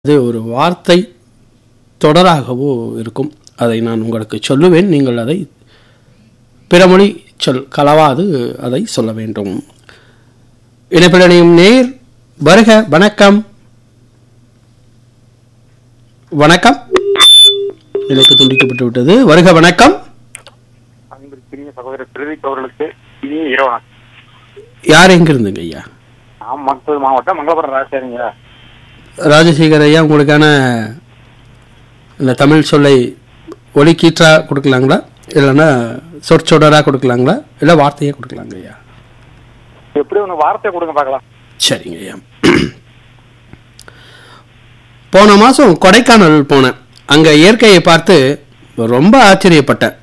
அது ஒரு வார்த்தை தொடராகவோ இருக்கும் அதை நான் உங்களுக்கு சொல்லுவேன் நீங்கள் அதை பிறமொழி சொல் கலவாது அதை சொல்ல வேண்டும் இணைப்பிலையும் நேர் வருக வணக்கம் வணக்கம் இணைப்பு துண்டிக்கப்பட்டு விட்டது வருக வணக்கம் அன்பிற்குரிய சகோதரர் பிரதீப் அவர்களுக்கு இனிய இரவு வணக்கம். யார் எங்கிருந்துங்க ஐயா நான் மருத்துவர் மாவட்டம் மங்களபுரம் ராஜேரிங்க ராஜசேகர் ஐயா உங்களுக்கான இந்த தமிழ் சொல்லை ஒலி கீற்றா கொடுக்கலாங்களா இல்லைன்னா சொற்சொடராக கொடுக்கலாங்களா இல்லை வார்த்தையாக கொடுக்கலாங்க ஐயா எப்படி ஒன்று வார்த்தை கொடுங்க பார்க்கலாம் சரிங்க ஐயா போன மாதம் கொடைக்கானல் போனேன் அங்கே இயற்கையை பார்த்து ரொம்ப ஆச்சரியப்பட்டேன்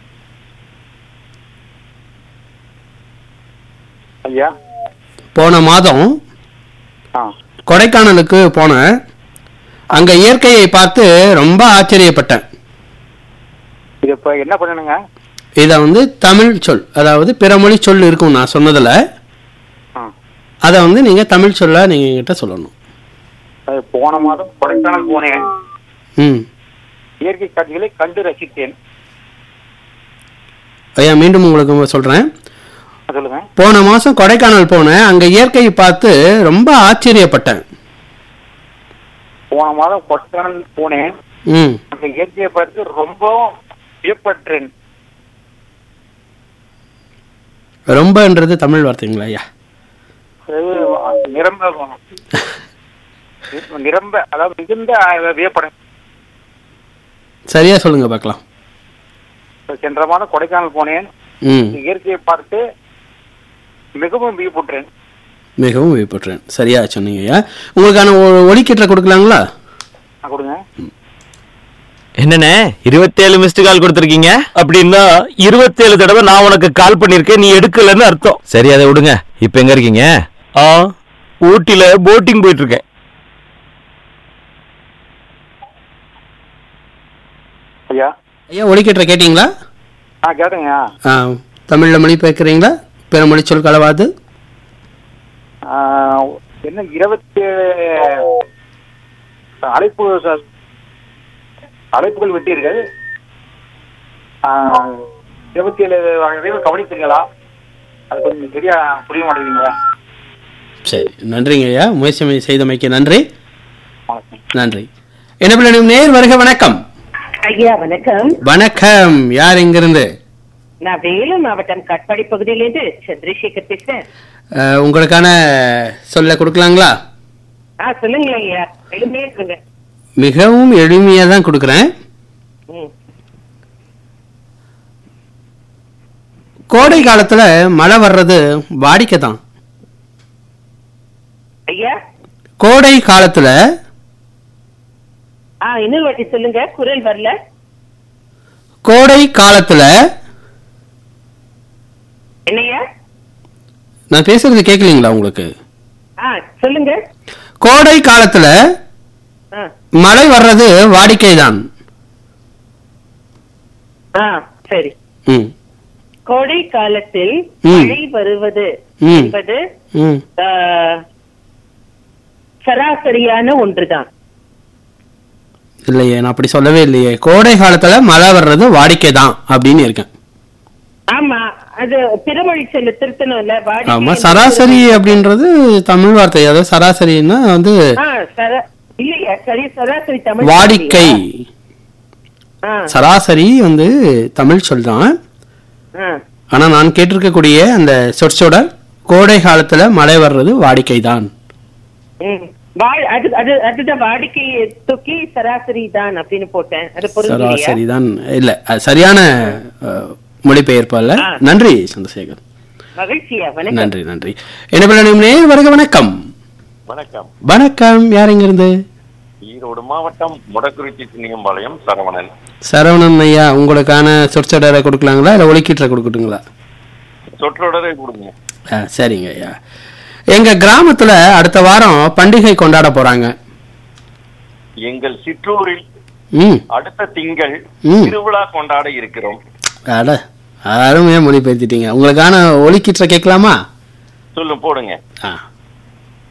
ஐயா போன மாதம் ஆ கொடைக்கானலுக்கு போனேன் அங்கே இயற்கையை பார்த்து ரொம்ப ஆச்சரியப்பட்டேன் இது இப்போ என்ன பண்ணணுங்க இதை வந்து தமிழ் சொல் அதாவது பிறமொழி சொல் இருக்கும் நான் சொன்னதில் ஆ அதை வந்து நீங்கள் தமிழ் சொல்ல நீங்கள் என்கிட்ட சொல்லணும் அது போன மாதம் கொடைக்கானல் போனேன் ம் இயற்கை காட்சிகளை கண்டு ரசித்தேன் ஐயா மீண்டும் உங்களுக்கு சொல்கிறேன் சொல்லுங்க போன மாதம் கொடைக்கானல் போனேன் அங்கே இயற்கையை பார்த்து ரொம்ப ஆச்சரியப்பட்டேன் போன மாதம் கொடைக்கானல் போனேன் ம் அந்த இயற்கையை பார்த்து ரொம்ப வியப்பற்றேன் ரொம்பன்றது தமிழ் வார்த்தைங்களா ஐயா அது நிரம்ப நிரம்ப அதாவது மிகுந்த வியப்படேன் சரியாக சொல்லுங்கள் பார்க்கலாம் சென்ற மாதம் கொடைக்கானல் போனேன் ம் இந்த இயற்கையை பார்த்து மிகவும் வியப்புற்றேன் மிகவும் வியப்பட்டேன் சரியா சொன்னீங்க ஐயா உங்களுக்கான ஒ- ஒலிக்கீட்டில் கொடுக்கலாங்களா நான் கொடுங்க என்னண்ணே இருபத்தேழு மிஸ்டு கால் கொடுத்துருக்கீங்க அப்படின்னா இருபத்தேழு தடவை நான் உனக்கு கால் பண்ணிருக்கேன் நீ எடுக்கலன்னு அர்த்தம் சரி அதை விடுங்க இப்ப எங்க இருக்கீங்க ஆ ஊட்டில போட்டிங் போயிட்டு இருக்கேன் ஐயா ஐயா ஒலிக்கீட்டில் கேட்டிங்களா ஆ கேட்டுங்க ஆ தமிழில் மொழி பேக்கிறீங்களா பிறமொழி சொல் கலவாது என்ன இருபத்தி அழைப்பு ச- அழைப்புகள் விட்டீர்கள் இருபத்தி ஏழு வகைகள் கவனித்தீங்களா அது கொஞ்சம் சரியா புரிய மாட்டேங்குங்க சரி நன்றிங்க ஐயா முயற்சி செய்தமைக்கு நன்றி வணக்கம் நன்றி என்ன பிள்ளை நேர் வருக வணக்கம் ஐயா வணக்கம் வணக்கம் யார் எங்கிருந்து நான் வேலூர் மாவட்டம் கட்பாடி பகுதியிலிருந்து சந்திரசேகர் பேசுறேன் அஹ், உங்களுக்கான சொல்ல கொடுக்கலாங்களா ஆ சொல்லுங்களேன் ஐயா எளிமையா சொல்லுங்க மிகவும் எளிமையாக தான் கொடுக்குறேன் ம். கோடை காலத்தில் மழை வர்றது வாடிக்கை தான் ஐயா கோடை காலத்தில் ஆ இன்னொரு வாட்டி சொல்லுங்க குரல் வரல கோடை காலத்தில் என்னய்யா நான் பேசுறது கேட்கலீங்களா உங்களுக்கு ஆ சொல்லுங்க கோடை காலத்தில் ஆ மழை வர்றது வாடிக்கை தான் ஆ சரி ம் கோடை காலத்தில் ம். மழை வருவது ம். என்பது ம் ஆ, சராசரியான ஒன்றுதான் இல்லையே நான் அப்படி சொல்லவே இல்லையே கோடை காலத்துல மழை வர்றது வாடிக்கை தான் அப்படின்னு இருக்கேன் ஆமா அது பிறமொழி சொல்ல திருத்தணும்ல வாடிக்கை ஆமா என்பது- சராசரி அப்படின்றது தமிழ் வார்த்தை அதாவது சராசரின்னா வந்து ஆ சரா இல்லையா சரி சராசரி தமிழ் வாடிக்கை ஆ சராசரி வந்து தமிழ் சொல் தான் ஆ ஆனா நான் கேட்டிருக்கக்கூடிய அந்த சொற்சொடர் கோடை காலத்துல மழை வர்றது வாடிக்கை தான் ம். வா- அது அது அதுதான் வாடிக்கையை தூக்கி சராசரி தான் அப்படின்னு போட்டேன் அது பொருந்தலையா சராசரி தான் இல்ல அது சரியான அஹ், மொழிபெயர்ப்பு அல்ல ஆ. நன்றி சந்திரசேகர் மகிழ்ச்சியா வணக்கம் நன்றி நன்றி என்ன பண்ண நேர் வருக வணக்கம் வணக்கம் வணக்கம் யார் எங்க இருந்து ஈரோடு மாவட்டம் முடக்குறிச்சி சின்னியம்பாளையம் சரவணன் சரவணன் ஐயா உங்களுக்கான சொற்சொடரை கொடுக்கலாங்களா இல்லை ஒலிக்கீட்டரை கொடுக்கட்டுங்களா சொற்றொடரே கொடுங்க ஆ, சரிங்க ஐயா எங்க கிராமத்துல அடுத்த வாரம் பண்டிகை கொண்டாட போறாங்க எங்கள் சிற்றூரில் ம் அடுத்த திங்கள் ம். திருவிழா கொண்டாட இருக்கிறோம் அட அருமையா மொழிபெயர்த்திட்டீங்க உங்களுக்கான ஒலிக்கீட்டரை கேட்கலாமா சொல்லு போடுங்க ஆ